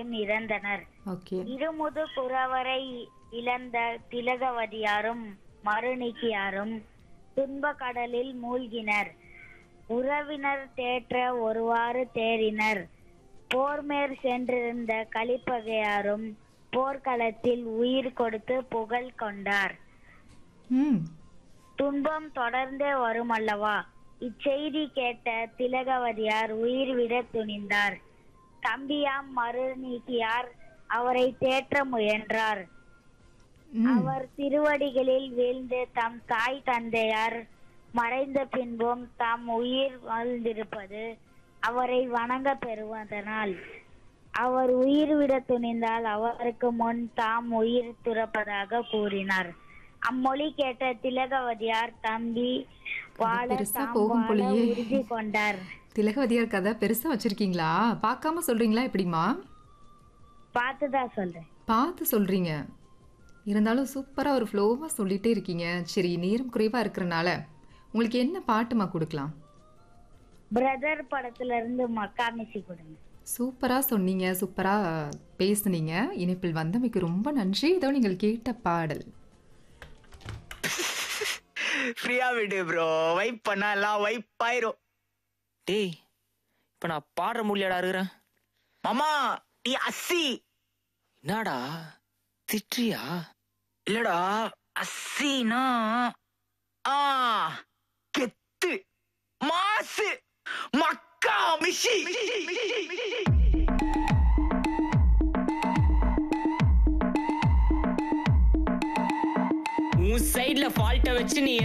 தந்தையும் இறந்தனர் ஓகே இருமுது குறவரை இழந்த திலகவதியாரும் மருணிக்கியாரும் துன்ப கடலில் மூழ்கினர் உறவினர் தேற்ற ஒருவாறு தேறினர் போர்மேற் சென்றிருந்த கலிப்பகையாரும் போர்க்களத்தில் உயிர் கொடுத்து புகழ் கொண்டார் ம் துன்பம் தொடர்ந்தே வரும் அல்லவா இச்செய்தி கேட்ட திலகவதியார் உயிர் விட துணிந்தார் தம்பியாம் மருநீக்கியார் அவரை தேற்ற முயன்றார் ம் அவர் திருவடிகளில் வீழ்ந்து தம் தாய் தந்தையார் மறைந்த பின்பும் தாம் உயிர் வாழ்ந்திருப்பது அவரை வணங்க பெறுவதனால் அவர் உயிர் விட துணிந்தால் அவருக்கு முன் தாம் உயிர் துறப்பதாக கூறினார் அம்மொழி கேட்ட திலகவதியார் தம்பி வாழ பெருசா தாம் போகும் வாழ போலயே. உறுதி கொண்டார் திலகவதியார் கதை பெருசா வச்சிருக்கீங்களா பார்க்காம சொல்றீங்களா எப்படிமா பார்த்துதான் சொல்றேன் பார்த்து சொல்றீங்க இருந்தாலும் சூப்பரா ஒரு ஃப்ளோவா சொல்லிட்டே இருக்கீங்க சரி நேரம் குறைவா இருக்கிறனால உங்களுக்கு என்ன பாட்டுமா கொடுக்கலாம் பிரதர் படத்துல இருந்து மக்காமிசி கொடுங்க சூப்பரா சொன்னீங்க சூப்பரா பேசுனீங்க இணைப்பில் வந்தமைக்கு ரொம்ப நன்றி இதோ நீங்கள் கேட்ட பாடல் ஃப்ரீயா விடு ப்ரோ வைப் பண்ணா எல்லாம் வைப் ஆயிரும் டேய் இப்ப நான் பாடுற முடியாடா இருக்கிறேன் மாமா நீ அஸ்ஸி என்னடா திட்றியா இல்லடா அஸ்ஸினா ஆ கெத்து மாசு மக்கா மிஷி உன் சைடுல ஃபால்ட்ட வச்சு நீ